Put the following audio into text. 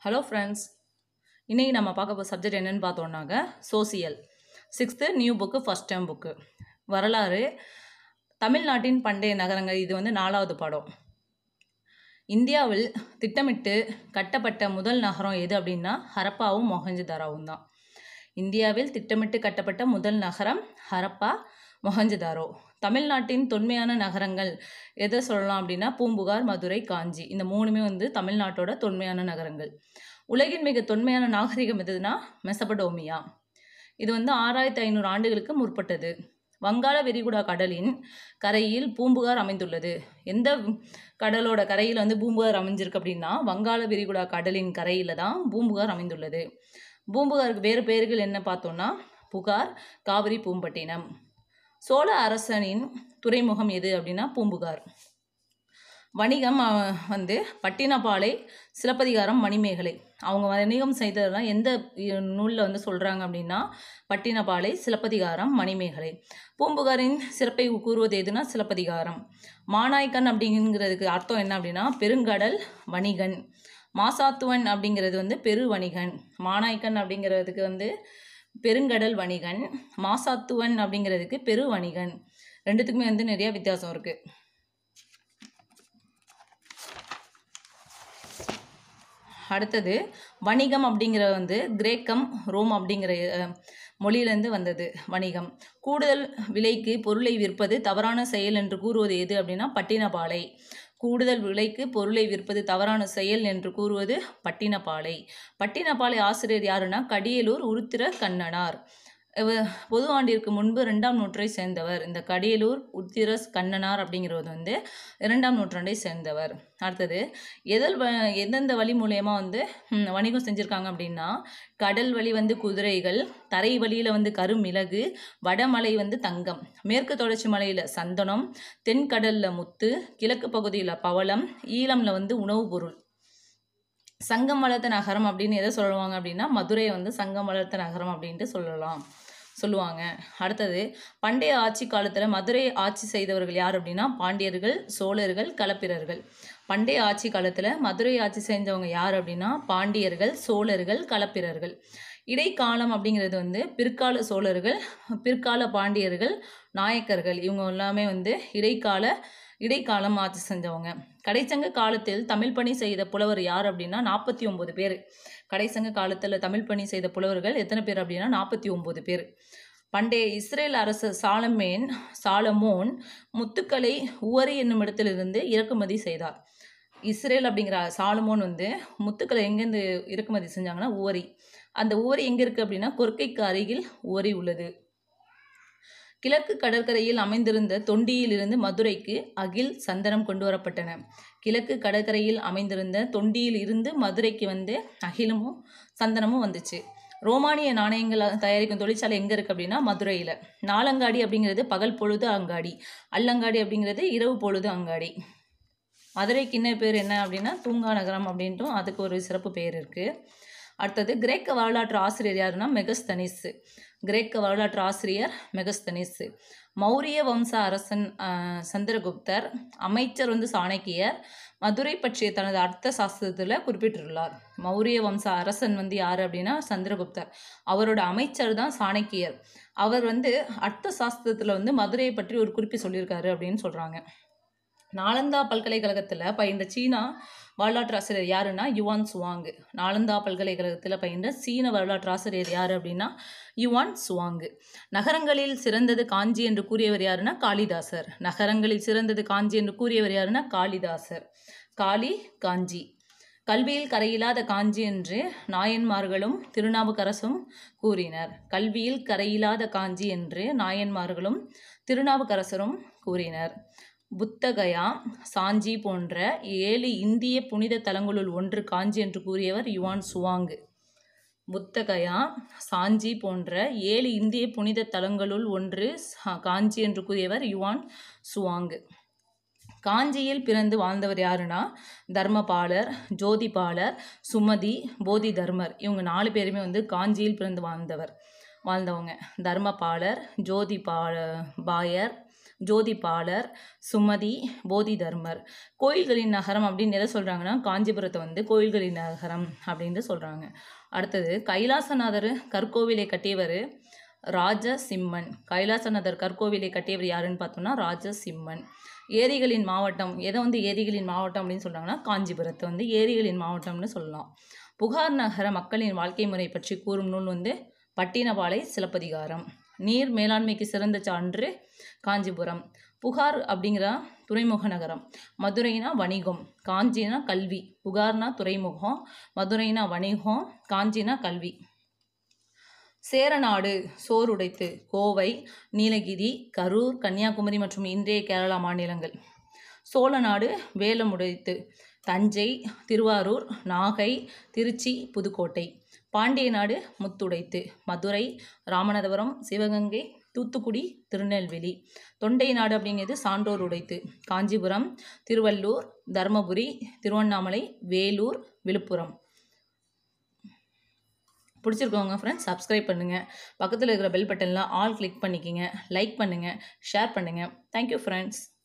hello friends இன்றைக்கி நம்ம பார்க்க போகிற சப்ஜெக்ட் என்னென்னு பார்த்தோன்னாக்க social sixth new book first time book வரலாறு தமிழ்நாட்டின் பண்டைய நகரங்கள் இது வந்து நாலாவது பாடம் இந்தியாவில் திட்டமிட்டு கட்டப்பட்ட முதல் நகரம் எது அப்படின்னா ஹரப்பாவும் மொஹஞ்சதாரோவும் தான் இந்தியாவில் திட்டமிட்டு கட்டப்பட்ட முதல் நகரம் ஹரப்பா மொஹஞ்சதாரோ தமிழ்நாட்டின் தொன்மையான நகரங்கள் எதை சொல்லலாம் அப்படின்னா பூம்புகார் மதுரை காஞ்சி இந்த மூணுமே வந்து தமிழ்நாட்டோட தொன்மையான நகரங்கள் உலகின் மிக தொன்மையான நாகரிகம் எதுனா மெசபடோமியா இது வந்து ஆறாயிரத்தி ஐநூறு ஆண்டுகளுக்கு முற்பட்டது வங்காள விரிகுடா கடலின் கரையில் பூம்புகார் அமைந்துள்ளது எந்த கடலோட கரையில் வந்து பூம்புகார் அமைஞ்சிருக்கு அப்படின்னா வங்காள விரிகுடா கடலின் கரையில் தான் பூம்புகார் அமைந்துள்ளது பூம்புகாருக்கு வேறு பெயர்கள் என்ன பார்த்தோம்னா புகார் காவிரி பூம்பட்டினம் சோழ அரசனின் துறைமுகம் எது அப்படின்னா பூம்புகார் வணிகம் அஹ், வந்து பட்டினப்பாலை சிலப்பதிகாரம் மணிமேகலை அவங்க வணிகம் செய்ததெல்லாம் எந்த நூலில் வந்து சொல்கிறாங்க அப்படின்னா பட்டினப்பாலை சிலப்பதிகாரம் மணிமேகலை பூம்புகாரின் சிறப்பை கூறுவது எதுனா சிலப்பதிகாரம் மானாய்க்கன் அப்படிங்கிறதுக்கு அர்த்தம் என்ன அப்படின்னா பெருங்கடல் வணிகன் மாசாத்துவன் அப்படிங்கிறது வந்து பெரு வணிகன் மானாய்க்கன் அப்படிங்கிறதுக்கு வந்து பெருங்கடல் வணிகன் மாசாத்துவன் அப்படிங்கிறதுக்கு பெரு வணிகன் ரெண்டுத்துக்குமே வந்து நிறைய வித்தியாசம் இருக்குது அடுத்தது வணிகம் அப்படிங்கிறது வந்து கிரேக்கம் ரோம் அப்படிங்கிற அஹ், மொழியிலேருந்து வந்தது வணிகம் கூடுதல் விலைக்கு பொருளை விற்பது தவறான செயல் என்று கூறுவது எது அப்படின்னா பட்டினப்பாலை கூடுதல் விலைக்கு பொருளை விற்பது தவறான செயல் என்று கூறுவது பட்டினப்பாலை பட்டினப்பாலை ஆசிரியர் யாருன்னா கடியலூர் உருத்திர கண்ணனார் இவர் பொது ஆண்டிற்கு முன்பு ரெண்டாம் நூற்றை சேர்ந்தவர் இந்த கடியலூர் உத்திரஸ் கண்ணனார் அப்படிங்கிறது வந்து இரண்டாம் நூற்றாண்டை சேர்ந்தவர் அடுத்தது எதல் வ எந்தெந்த வழி மூலயமா வந்து ம், வணிகம் செஞ்சுருக்காங்க அப்படின்னா கடல் வழி வந்து குதிரைகள் தரை வழியில் வந்து கருமிளகு வடமலை வந்து தங்கம் மேற்கு தொடர்ச்சி மலையில் சந்தனம் தென்கடலில் முத்து கிழக்கு பகுதியில் பவளம் ஈழம்ல வந்து உணவுப் பொருள் சங்கம் வளர்த்த நகரம் அப்படின்னு எதை சொல்லுவாங்க அப்படின்னா மதுரையை வந்து சங்கம் வளர்த்த நகரம் அப்படின்ட்டு சொல்லலாம் சொல்லுவாங்க அடுத்தது பண்டைய ஆட்சி காலத்தில் மதுரை ஆட்சி செய்தவர்கள் யார் அப்படின்னா பாண்டியர்கள் சோழர்கள் களப்பிரர்கள் பண்டைய ஆட்சி காலத்தில் மதுரை ஆட்சி செஞ்சவங்க யார் அப்படின்னா பாண்டியர்கள் சோழர்கள் களப்பிரர்கள் இடைக்காலம் அப்படிங்கிறது வந்து பிற்கால சோழர்கள் பிற்கால பாண்டியர்கள் நாயக்கர்கள் இவங்க எல்லாமே வந்து இடைக்கால இடைக்காலம் ஆட்சி செஞ்சவங்க கடைச்சங்க காலத்தில் தமிழ் பணி செய்த புலவர் யார் அப்படின்னா நாற்பத்தி ஒம்பது பேர் கடைசங்க காலத்தில் தமிழ் பணி செய்த புலவர்கள் எத்தனை பேர் அப்படின்னா நாற்பத்தி ஒம்பது பேர் பண்டைய இஸ்ரேல் அரசர் சாலமேன் சாலமோன் முத்துக்களை உவரி என்னும் இடத்திலிருந்து இறக்குமதி செய்தார் இஸ்ரேல் அப்படிங்கிற சாலமோன் வந்து முத்துக்களை எங்கேருந்து இறக்குமதி செஞ்சாங்கன்னா உவரி அந்த உவரி எங்கே இருக்குது அப்படின்னா கொர்க்கைக்கு அருகில் உவரி உள்ளது கிழக்கு கடற்கரையில் அமைந்திருந்த தொண்டியிலிருந்து மதுரைக்கு அகில் சந்தனம் கொண்டு வரப்பட்டன கிழக்கு கடற்கரையில் அமைந்திருந்த தொண்டியில் இருந்து மதுரைக்கு வந்து அகிலமும் சந்தனமும் வந்துச்சு ரோமானிய நாணயங்கள் தயாரிக்கும் தொழிற்சாலை எங்கே இருக்குது அப்படின்னா மதுரையில் நாலங்காடி அப்படிங்கிறது பகல் பொழுது அங்காடி அல்லங்காடி அப்படிங்கிறது இரவு பொழுது அங்காடி மதுரைக்கு இன்ன பேர் என்ன அப்படின்னா தூங்கா நகரம் அப்படின்ட்டும் அதுக்கு ஒரு சிறப்பு பெயர் இருக்குது அடுத்தது கிரேக்க வரலாற்று ஆசிரியர் யாருன்னா மெகஸ்தனிஸ் கிரேக்க வரலாற்று ஆசிரியர் மெகஸ்தனிஸ் மௌரிய வம்ச அரசன் ஆஹ், சந்திரகுப்தர் அமைச்சர் வந்து சாணக்கியர் மதுரை பற்றிய தனது அர்த்த சாஸ்திரத்தில் குறிப்பிட்டுள்ளார் மௌரிய வம்ச அரசன் வந்து யார் அப்படின்னா சந்திரகுப்தர் அவரோட அமைச்சர் தான் சாணக்கியர் அவர் வந்து அர்த்த சாஸ்திரத்தில் வந்து மதுரையை பற்றி ஒரு குறிப்பு சொல்லியிருக்காரு அப்படின்னு சொல்கிறாங்க நாலந்தா பல்கலைக்கழகத்தில் பயின்ற சீனா வரலாற்று ஆசிரியர் யாருன்னா யுவான் சுவாங் நாலந்தா பல்கலைக்கழகத்தில் பயின்ற சீன வரலாற்று ஆசிரியர் யார் அப்படின்னா யுவான் சுவாங் நகரங்களில் சிறந்தது காஞ்சி என்று கூறியவர் யாருன்னா காளிதாசர் நகரங்களில் சிறந்தது காஞ்சி என்று கூறியவர் யாருன்னா காளிதாசர் காளி காஞ்சி கல்வியில் கரையில்லாத காஞ்சி என்று நாயன்மார்களும் திருநாவுக்கரசும் கூறினர் கல்வியில் கரையில்லாத காஞ்சி என்று நாயன்மார்களும் திருநாவுக்கரசரும் கூறினர் புத்தகயா சாஞ்சி போன்ற ஏழு இந்திய புனித தலங்களுள் ஒன்று காஞ்சி என்று கூறியவர் யுவான் சுவாங் புத்தகயா சாஞ்சி போன்ற ஏழு இந்திய புனித தலங்களுள் ஒன்று சா- காஞ்சி என்று கூறியவர் யுவான் சுவாங் காஞ்சியில் பிறந்து வாழ்ந்தவர் யாருன்னா தர்மபாலர் ஜோதிபாலர் சுமதி போதி தர்மர் இவங்க நாலு பேருமே வந்து காஞ்சியில் பிறந்து வாழ்ந்தவர் வாழ்ந்தவங்க தர்மபாலர் ஜோதிபால பாயர் ஜோதிபாலர் சுமதி போதி தர்மர் கோயில்களின் நகரம் அப்படின்னு எதை சொல்கிறாங்கன்னா காஞ்சிபுரத்தை வந்து கோயில்களின் நகரம் அப்படின்ட்டு சொல்கிறாங்க அடுத்தது கைலாசநாதர் கற்கோவிலை கட்டியவர் ராஜசிம்மன் கைலாசநாதர் கற்கோவிலை கட்டியவர் யாருன்னு பார்த்தோம்னா ராஜசிம்மன் ஏரிகளின் மாவட்டம் எதை வந்து ஏரிகளின் மாவட்டம் அப்படின்னு சொல்கிறாங்கன்னா காஞ்சிபுரத்தை வந்து ஏரிகளின் மாவட்டம்னு சொல்லலாம் புகார் நகர மக்களின் வாழ்க்கை முறை பற்றி கூறும் நூல் வந்து பட்டினப்பாலை சிலப்பதிகாரம் நீர் மேலாண்மைக்கு சிறந்த சான்று காஞ்சிபுரம் புகார் அப்படிங்கிற துறைமுக நகரம் மதுரைனா வணிகம் காஞ்சினா கல்வி புகார்னா துறைமுகம் மதுரைனா வணிகம் காஞ்சினா கல்வி சேரநாடு சோறுடைத்து கோவை நீலகிரி கரூர் கன்னியாகுமரி மற்றும் இன்றைய கேரளா மாநிலங்கள் சோழநாடு வேலமுடைத்து தஞ்சை திருவாரூர் நாகை திருச்சி புதுக்கோட்டை பாண்டிய நாடு முத்துடைத்து மதுரை ராமநாதபுரம் சிவகங்கை தூத்துக்குடி திருநெல்வேலி தொண்டை நாடு அப்படிங்கிறது சான்றோர் உடைத்து காஞ்சிபுரம் திருவள்ளூர் தருமபுரி திருவண்ணாமலை வேலூர் விழுப்புரம் பிடிச்சிருக்கவங்க ஃப்ரெண்ட்ஸ் சப்ஸ்கிரைப் பண்ணுங்கள் பக்கத்தில் இருக்கிற பெல் பட்டனில் ஆல் கிளிக் பண்ணிக்கிங்க லைக் பண்ணுங்கள் ஷேர் பண்ணுங்கள் தேங்க்யூ ஃப்ரெண்ட்ஸ்